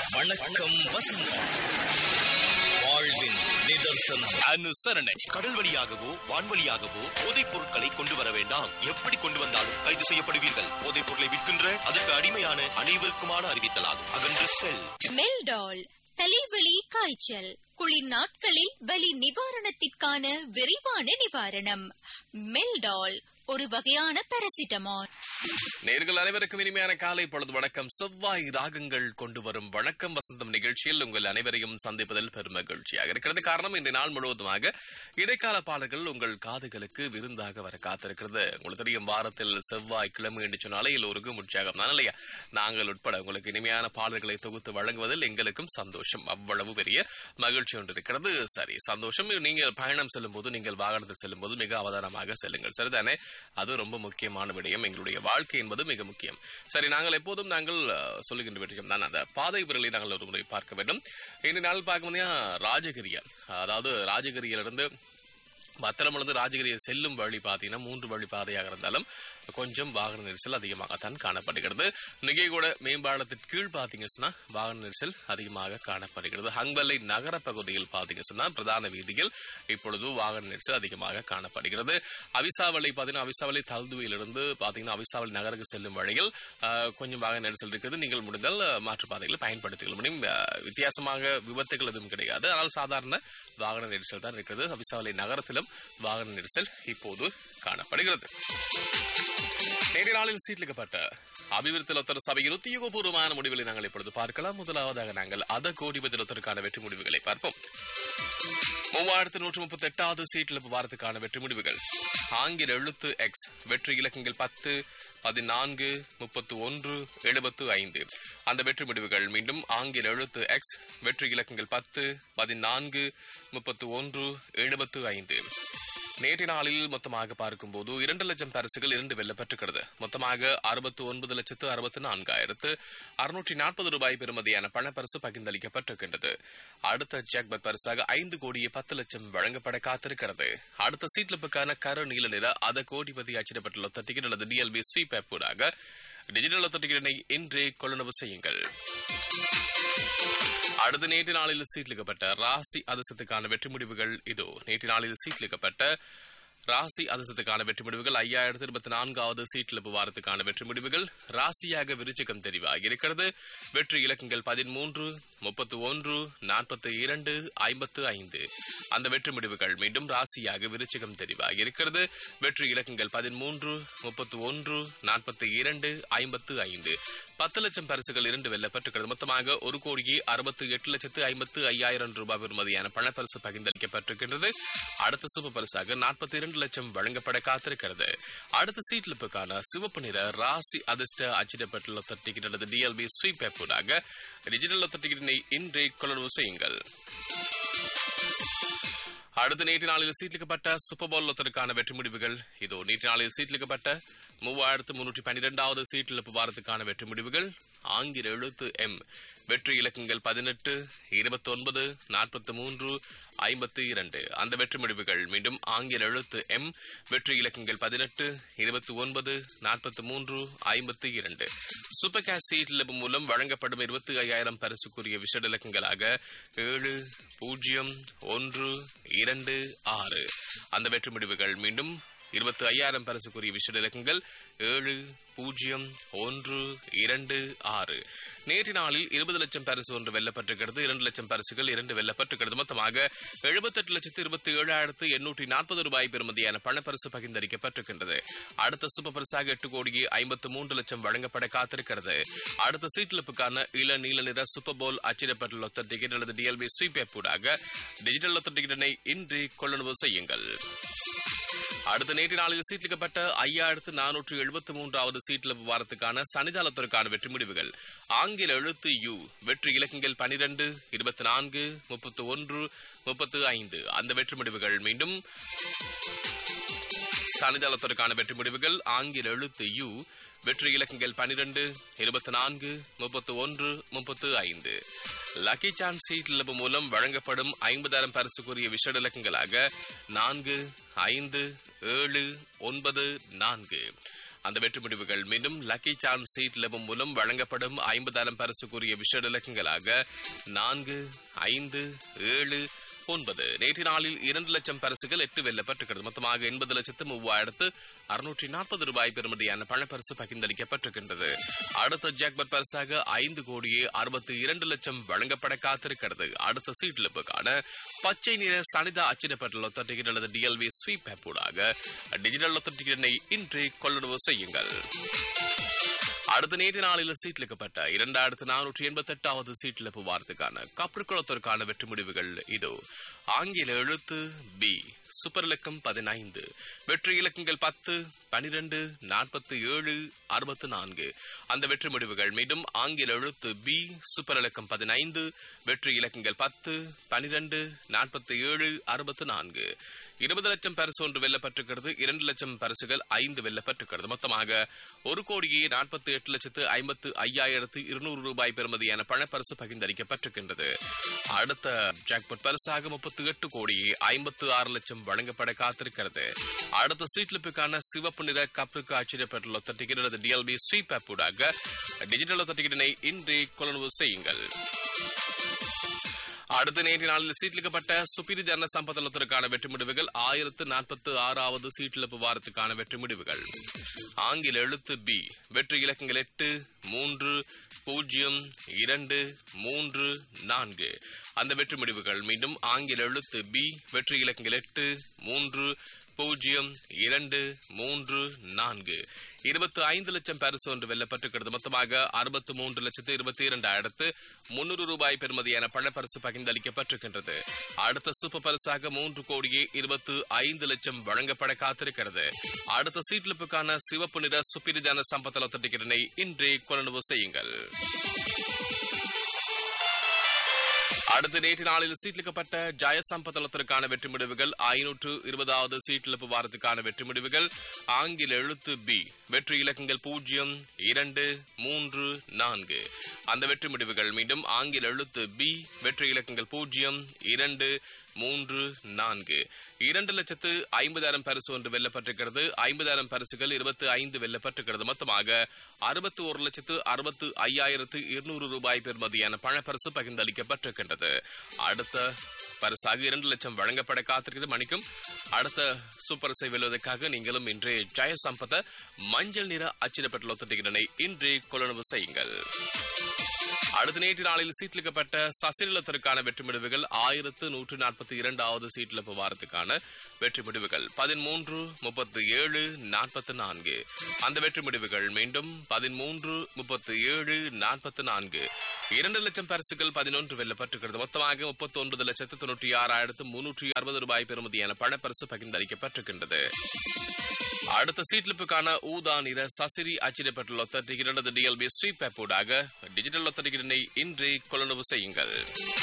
வணக்கம் வசந்தம் வாழ்வின் நிதர்சனம் அனுசரணை கடல் வழியாகவோ வான்வழியாகவோ போதைப் பொருட்களை கொண்டு வர வேண்டாம் எப்படி கொண்டு வந்தாலும் கைது செய்யப்படுவீர்கள் போதைப் பொருளை விற்கின்ற அதற்கு அடிமையான அனைவருக்குமான அறிவித்தலாகும் அகன்று செல் மெல்டால் தலைவலி காய்ச்சல் குளிர் நாட்களில் வலி நிவாரணத்திற்கான விரைவான நிவாரணம் மெல்டால் ஒரு வகையான பாராசிட்டமால் நேர்கள் அனைவருக்கும் இனிமையான காலை பொழுது வணக்கம் செவ்வாய் ராகங்கள் கொண்டு வரும் வணக்கம் வசந்தம் நிகழ்ச்சியில் உங்கள் அனைவரையும் சந்திப்பதில் பெருமகிழ்ச்சியாக இருக்கிறது காரணம் இன்றைய நாள் முழுவதுமாக இடைக்கால பாடல்கள் உங்கள் காதுகளுக்கு விருந்தாக வர காத்திருக்கிறது உங்களுக்கு தெரியும் வாரத்தில் செவ்வாய் கிழமை என்று சொன்னாலே எல்லோருக்கும் உற்சாகம் தான் இல்லையா நாங்கள் உட்பட உங்களுக்கு இனிமையான பாடல்களை தொகுத்து வழங்குவதில் எங்களுக்கும் சந்தோஷம் அவ்வளவு பெரிய மகிழ்ச்சி ஒன்று இருக்கிறது சரி சந்தோஷம் நீங்கள் பயணம் செல்லும் போது நீங்கள் வாகனத்தில் செல்லும் போது மிக அவதானமாக செல்லுங்கள் சரிதானே அது ரொம்ப முக்கியமான விடயம் எங்களுடைய வாழ்க்கை என்பது மிக முக்கியம் சரி நாங்கள் எப்போதும் நாங்கள் அஹ், சொல்லுகின்ற விஷயம் தான் அந்த பாதை விரலை நாங்கள் ஒரு முறை பார்க்க வேண்டும் இன்று நாள் பார்க்க ராஜகிரியா அதாவது ராஜகிரியிலிருந்து பத்திரமிருந்து ராஜகிரியை செல்லும் வழி பார்த்தீங்கன்னா மூன்று வழி பாதையாக இருந்தாலும் கொஞ்சம் வாகன நெரிசல் அதிகமாகத்தான் காணப்படுகிறது நிகைகூட மேம்பாலத்தின் கீழ் பார்த்தீங்க சொன்னா வாகன நெரிசல் அதிகமாக காணப்படுகிறது ஹங்கலை நகர பகுதியில் பார்த்தீங்க சொன்னா பிரதான வீதியில் இப்பொழுது வாகன நெரிசல் அதிகமாக காணப்படுகிறது அவிசாவளி பார்த்தீங்கன்னா அவிசாவளி தல்துவையிலிருந்து பார்த்தீங்கன்னா அவிசாவளி நகருக்கு செல்லும் வழியில் ஆஹ், கொஞ்சம் வாகன நெரிசல் இருக்குது நீங்கள் முடிந்தால் அஹ், மாற்றுப்பாதைகளை பயன்படுத்திக் கொள்ள முடியும் அஹ், வித்தியாசமாக விபத்துகள் எதுவும் கிடையாது ஆனால் சாதாரண வாகன நெரிசல் தான் இருக்கிறது அவிசாவளி நகரத்திலும் வாகன நெரிசல் இப்போது காணப்படுகிறது நேற்றைய நாளில் சீட்லிக்கப்பட்ட அபிவிருத்தி லொத்தர் சபையின் உத்தியோகபூர்வமான முடிவுகளை நாங்கள் இப்பொழுது பார்க்கலாம் முதலாவதாக நாங்கள் அத கோடிபதி லொத்தருக்கான வெற்றி முடிவுகளை பார்ப்போம் மூவாயிரத்து நூற்று முப்பத்தி எட்டாவது சீட்டில் வாரத்துக்கான வெற்றி முடிவுகள் ஆங்கில எழுத்து எக்ஸ் வெற்றி இலக்கங்கள் பத்து பதினான்கு முப்பத்து ஒன்று எழுபத்து ஐந்து அந்த வெற்றி முடிவுகள் மீண்டும் ஆங்கில எழுத்து எக்ஸ் வெற்றி இலக்கங்கள் பத்து பதினான்கு முப்பத்து ஒன்று எழுபத்து ஐந்து நேற்றைய நாளில் மொத்தமாக பார்க்கும்போது இரண்டு லட்சம் பரிசுகள் இரண்டு வெல்லப்பட்டிருக்கிறது மொத்தமாக அறுபத்து ஒன்பது லட்சத்து அறுபத்து நான்காயிரத்து அறுநூற்றி நாற்பது ரூபாய் பெறுமதியான பணப்பரிசு பகிர்ந்தளிக்கப்பட்டிருக்கின்றது அடுத்த ஜாக்பட் பரிசாக ஐந்து கோடியே பத்து லட்சம் வழங்கப்பட காத்திருக்கிறது அடுத்த சீட்லிப்புக்கான கரு நீல நிற அத கோடிபதி அச்சிடப்பட்டுள்ள டிக்கெட் அல்லது டிஎல்பி ஸ்வீப் ஆப் ஊடாக டிஜிட்டல் ஒத்த டிக்கெட்டினை இன்றே கொள்ளுணவு செய்யுங்கள் அடுத்த நேற்று நாளில் சீட்லிக்கப்பட்ட ராசி அதிசயத்துக்கான வெற்றி முடிவுகள் இதோ நேற்று நாளில் சீட்லிக்கப்பட்ட ராசி அதிசயத்துக்கான வெற்றி முடிவுகள் ஐயாயிரத்தி இருபத்தி நான்காவது சீட்லிப்பு வாரத்துக்கான வெற்றி முடிவுகள் ராசியாக விருச்சிகம் தெரிவாகி இருக்கிறது வெற்றி இலக்கங்கள் பதிமூன்று முப்பத்து ஒன்று நாற்பத்தி இரண்டு ஐம்பத்து ஐந்து அந்த வெற்றி முடிவுகள் மீண்டும் ராசியாக விருச்சிகம் தெரிவாகி இருக்கிறது வெற்றி இலக்கங்கள் பதிமூன்று முப்பத்து ஒன்று நாற்பத்தி இரண்டு ஐம்பத்து ஐந்து பத்து லட்சம் பரிசுகள் இரண்டு வெல்லப்பட்டிருக்கிறது மொத்தமாக ஒரு கோடியே அறுபத்தி எட்டு லட்சத்து ஐம்பத்து ஐயாயிரம் ரூபாய் பெறுமதியான பணப்பரிசு பகிர்ந்தளிக்கப்பட்டிருக்கின்றது அடுத்த சிவப்பு பரிசாக நாற்பத்தி இரண்டு லட்சம் வழங்கப்பட காத்திருக்கிறது அடுத்த சீட்லிப்புக்கான சிவப்பு நிற ராசி அதிர்ஷ்ட அச்சிடப்பட்டுள்ள டிக்கெட் அல்லது டிஎல்பி ஸ்வீப் ஆப்பூடாக டிஜிட்டல் ஒத்த டிக்கெட்டினை இன்றே கொள்ளவு செய்யுங்கள் அடுத்த நேற்று நாளில் சீட்லிக்கப்பட்ட சூப்பர் பவுல் லொத்தருக்கான வெற்றி முடிவுகள் இதோ நேற்று நாளில் சீட்லிக்கப்பட்ட மூவாயிரத்து முன்னூற்றி பன்னிரெண்டாவது சீட்டிழப்பு வாரத்துக்கான வெற்றி முடிவுகள் ஆங்கில எழுத்து எம் வெற்றி இலக்கங்கள் பதினெட்டு இருபத்தி ஒன்பது நாற்பத்தி மூன்று ஐம்பத்தி இரண்டு அந்த வெற்றி முடிவுகள் மீண்டும் ஆங்கில எழுத்து எம் வெற்றி இலக்கங்கள் பதினெட்டு இருபத்தி ஒன்பது நாற்பத்தி மூன்று ஐம்பத்தி இரண்டு சூப்பர் கேஷ் சீட்லிப்பு மூலம் வழங்கப்படும் இருபத்தி ஐயாயிரம் பரிசுக்குரிய விஷட இலக்கங்களாக ஏழு பூஜ்ஜியம் ஒன்று இரண்டு ஆறு அந்த வெற்றி முடிவுகள் மீண்டும் இருபத்தி ஐயாயிரம் பரிசுக்குரிய விஷட இலக்கங்கள் ஏழு பூஜ்ஜியம் ஒன்று இரண்டு ஆறு நேற்று நாளில் இருபது லட்சம் பரிசு ஒன்று வெல்லப்பட்டிருக்கிறது இரண்டு லட்சம் பரிசுகள் இரண்டு வெல்லப்பட்டிருக்கிறது மொத்தமாக எழுபத்தெட்டு லட்சத்து இருபத்தி ஏழாயிரத்து எண்ணூற்றி நாற்பது ரூபாய் பெறுமதியான பணப்பரிசு பகிர்ந்தளிக்கப்பட்டிருக்கின்றது அடுத்த சூப்பர் பரிசாக எட்டு கோடியே ஐம்பத்து மூன்று லட்சம் வழங்கப்பட காத்திருக்கிறது அடுத்த சீட்லிப்புக்கான இள நீல நிற சூப்பர் போல் அச்சிடப்பட்டுள்ள ஒத்த டிக்கெட் அல்லது டிஎல்பி ஸ்வீப் ஊடாக டிஜிட்டல் ஒத்த டிக்கெட்டினை இன்றி கொள்ளளவு செய்யுங்கள் அடுத்த நேற்று நாளில் சீட்லிக்கப்பட்ட ஐயாயிரத்து நானூற்று எழுபத்தி மூன்றாவது சீட்ல வாரத்துக்கான சனிதாளத்திற்கான வெற்றி முடிவுகள் ஆங்கில எழுத்து யு வெற்றி இலக்கங்கள் பனிரெண்டு இருபத்தி நான்கு முப்பத்து ஒன்று முப்பத்து ஐந்து அந்த வெற்றி முடிவுகள் மீண்டும் சனிதளத்திற்கான வெற்றி முடிவுகள் ஆங்கில எழுத்து யு வெற்றி இலக்கங்கள் பனிரெண்டு இருபத்தி நான்கு முப்பத்து ஒன்று முப்பத்து ஐந்து லக்கி சான்ஸ் சீட் மூலம் வழங்கப்படும் ஐம்பதாயிரம் பரிசுக்குரிய விஷட இலக்கங்களாக நான்கு ஐந்து ஏழு ஒன்பது நான்கு அந்த வெற்றி முடிவுகள் மீண்டும் லக்கி சான்ஸ் சீட் லெபம் மூலம் வழங்கப்படும் ஐம்பதாயிரம் பரிசுக்குரிய விஷய இலக்கங்களாக நான்கு ஐந்து ஏழு ஒன்பது நேற்று நாளில் இரண்டு லட்சம் பரிசுகள் எட்டு வெல்லப்பட்டிருக்கிறது மொத்தமாக எண்பது லட்சத்து மூவாயிரத்து அறுநூற்றி நாற்பது ரூபாய் பெறுமதியான பணப்பரிசு பகிர்ந்தளிக்கப்பட்டிருக்கின்றது அடுத்த ஜாக்பட் பரிசாக ஐந்து கோடியே அறுபத்தி இரண்டு லட்சம் வழங்கப்பட காத்திருக்கிறது அடுத்த சீட்லிப்புக்கான பச்சை நிற சனிதா அச்சிடப்பட்ட லொத்த டிக்கெட் அல்லது டிஎல்வி ஸ்வீப் ஆப் ஊடாக டிஜிட்டல் லொத்த டிக்கெட்டினை இன்று கொள்ளுணர்வு செய்யுங்கள் அடுத்த நேற்று நாளில் சீட்லிக்கப்பட்ட இரண்டாயிரத்து நானூற்றி எண்பத்தி எட்டாவது சீட்டிழப்பு வாரத்துக்கான கப்ருக்குளத்திற்கான வெற்றி முடிவுகள் இதோ ஆங்கில எழுத்து பி சூப்பர் இலக்கம் பதினைந்து வெற்றி இலக்கங்கள் பத்து பனிரெண்டு நாற்பத்தி ஏழு அறுபத்து நான்கு அந்த வெற்றி முடிவுகள் மீண்டும் ஆங்கில எழுத்து பி சூப்பர் இலக்கம் பதினைந்து வெற்றி இலக்கங்கள் பத்து பனிரெண்டு நாற்பத்தி ஏழு அறுபத்து நான்கு இருபது லட்சம் பரிசு ஒன்று வெல்லப்பட்டிருக்கிறது இரண்டு லட்சம் பரிசுகள் ஐந்து வெல்லப்பட்டிருக்கிறது மொத்தமாக ஒரு கோடியே நாற்பத்தி எட்டு லட்சத்து ஐம்பத்து ஐயாயிரத்து இருநூறு ரூபாய் பெறுமதியான பணப்பரிசு பகிர்ந்தளிக்கப்பட்டிருக்கின்றது அடுத்த ஜாக்பாட் பரிசாக முப்பத்தி எட்டு கோடியே ஐம்பத்து ஆறு லட்சம் வழங்கப்பட காத்திருக்கிறது அடுத்த சீட்லிப்புக்கான சிவப்பு நிற கப்புக்கு ஆச்சரியப்பட்டுள்ள லொத்த டிக்கெட் அல்லது டிஎல்பி ஸ்வீப் ஆப் ஊடாக டிஜிட்டல் லொத்த டிக்கெட்டினை இன்று கொள்ளுணர்வு செய்யுங்கள் அடுத்த நேற்று நாளில் சீட்லிக்கப்பட்ட சுப்பிரி ஜன சம்பத்தலத்திற்கான வெற்றி முடிவுகள் ஆயிரத்து நாற்பத்து ஆறாவது சீட்டிழப்பு வாரத்துக்கான வெற்றி முடிவுகள் ஆங்கில எழுத்து பி வெற்றி இலக்கங்கள் எட்டு மூன்று பூஜ்ஜியம் இரண்டு மூன்று நான்கு அந்த வெற்றி முடிவுகள் மீண்டும் ஆங்கில எழுத்து பி வெற்றி இலக்கங்கள் எட்டு மூன்று பூஜ்ஜியம் இரண்டு மூன்று நான்கு இருபத்தி ஐந்து லட்சம் பரிசு ஒன்று வெல்லப்பட்டிருக்கிறது மொத்தமாக அறுபத்து மூன்று லட்சத்து இருபத்தி இரண்டாயிரத்து முன்னூறு ரூபாய் பெறுமதியான பணப்பரிசு பகிர்ந்தளிக்கப்பட்டிருக்கின்றது அடுத்த சூப்பர் பரிசாக மூன்று கோடியே இருபத்து ஐந்து லட்சம் வழங்கப்பட காத்திருக்கிறது அடுத்த சீட்லிப்புக்கான சிவப்பு நிற சுப்பிரிதான சம்பத்தல டிக்கெட்டினை இன்றே கொள்ளுணர்வு செய்யுங்கள் அடுத்த நேற்று நாளில் சீட்லிக்கப்பட்ட ஜெயசம்பதளத்திற்கான வெற்றி முடிவுகள் ஐநூற்று இருபதாவது சீட்டிழப்பு வாரத்துக்கான வெற்றி முடிவுகள் ஆங்கில எழுத்து பி வெற்றி இலக்கங்கள் பூஜ்ஜியம் இரண்டு மூன்று நான்கு அந்த வெற்றி முடிவுகள் மீண்டும் ஆங்கில எழுத்து பி வெற்றி இலக்கங்கள் பூஜ்ஜியம் இரண்டு மூன்று நான்கு இரண்டு லட்சத்து ஐம்பதாயிரம் பரிசு ஒன்று வெல்லப்பட்டிருக்கிறது ஐம்பதாயிரம் பரிசுகள் இருபத்தி ஐந்து வெல்லப்பட்டிருக்கிறது மொத்தமாக அறுபத்தி ஒரு லட்சத்து அறுபத்து ஐயாயிரத்து இருநூறு ரூபாய் பெறுமதியான பணப்பரிசு பகிர்ந்தளிக்கப்பட்டிருக்கின்றது அடுத்த பரிசாக இரண்டு லட்சம் வழங்கப்பட காத்திருக்கிறது மணிக்கும் அடுத்த சூப்பர் இசை வெல்வதற்காக நீங்களும் இன்றே ஜெய சம்பத மஞ்சள் நிற அச்சிடப்பட்ட லொத்த டிக்கெட்டினை இன்றே கொள்ளுணர்வு செய்யுங்கள் அடுத்த நேற்று நாளில் சீட்லிக்கப்பட்ட சசிலத்திற்கான வெற்றி முடிவுகள் ஆயிரத்து நூற்று நாற்பத்தி இரண்டாவது சீட்லிப்பு வாரத்துக்கான வெற்றி முடிவுகள் பதிமூன்று முப்பத்தி ஏழு நாற்பத்தி நான்கு அந்த வெற்றி முடிவுகள் மீண்டும் பதிமூன்று முப்பத்தி ஏழு நாற்பத்தி நான்கு இரண்டு லட்சம் பரிசுகள் பதினொன்று வெல்லப்பட்டிருக்கிறது மொத்தமாக முப்பத்தி ஒன்பது லட்சத்து தொண்ணூற்றி ஆறாயிரத்து முன்னூற்றி அறுபது ரூபாய் பெறுமதியான பணப்பரிசு பகிர்ந்தளிக்கப்பட்டிருக்கின்றது அடுத்த சீட்லிப்புக்கான ஊதா நிற சசிரி அச்சிடப்பட்ட லொத்த டிக்கெட் அல்லது டிஎல்பி ஸ்வீப் ஆப் ஊடாக டிஜிட்டல் லொத்த டிக்கெட்டினை இன்று கொள்ளுணர்வு செய்யுங்கள்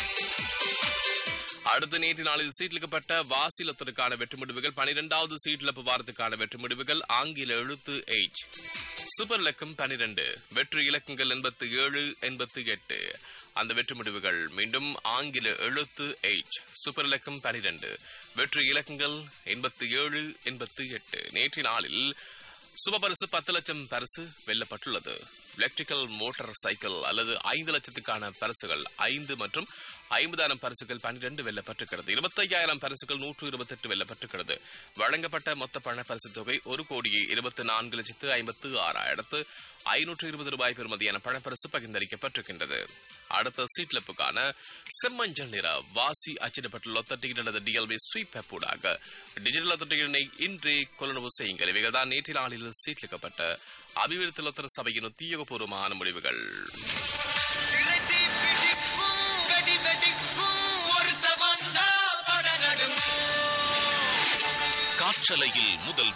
அடுத்த நேற்று நாளில் சீட்லிக்கப்பட்ட வாசி லொத்தருக்கான வெற்றி முடிவுகள் பனிரெண்டாவது சீட்லப்பு வாரத்துக்கான வெற்றி முடிவுகள் ஆங்கில எழுத்து எயிட் சூப்பர் இலக்கம் பனிரெண்டு வெற்றி இலக்கங்கள் எண்பத்தி ஏழு எண்பத்தி எட்டு அந்த வெற்றி முடிவுகள் மீண்டும் ஆங்கில எழுத்து எயிட் சூப்பர் இலக்கம் பனிரெண்டு வெற்றி இலக்கங்கள் எண்பத்தி ஏழு எண்பத்தி எட்டு நேற்று நாளில் சுப பரிசு பத்து லட்சம் பரிசு வெல்லப்பட்டுள்ளது எலக்ட்ரிக்கல் மோட்டார் சைக்கிள் அல்லது ஐந்து லட்சத்துக்கான பரிசுகள் ஐந்து மற்றும் ஐம்பதாயிரம் பரிசுகள் பன்னிரண்டு வெல்லப்பட்டிருக்கிறது இருபத்தையாயிரம் பரிசுகள் நூற்று இருபத்தெட்டு வெல்லப்பட்டிருக்கிறது வழங்கப்பட்ட மொத்த பண பரிசு தொகை ஒரு கோடியே இருபத்தி நான்கு லட்சத்து ஐம்பத்து ஆறாயிரத்து ஐநூற்று இருபது ரூபாய் பெறுமதியான பணப்பரிசு பகிர்ந்தளிக்கப்பட்டிருக்கின்றது அடுத்த சீட்லப்புக்கான செம்மஞ்சள் நிற வாசி அச்சிடப்பட்ட லொத்த டிக்கெட் அல்லது டிஎல்பி ஸ்வீப் ஊடாக டிஜிட்டல் லொத்த டிக்கெட்டினை இன்றே கொள்ளுணர்வு செய்யுங்கள் இவைகள்தான் நேற்று நாளில் சீட்லிக்கப்பட்ட அபிவிருத்தி லொத்தர சபையின் உத்தியோகபூர்வமான முடிவுகள் திரைத்தி பிடிக்கும் வெடி வெடிக்கும் ஒருத்த வந்தா பட நடுங்கும் காற்றலையில் முதல்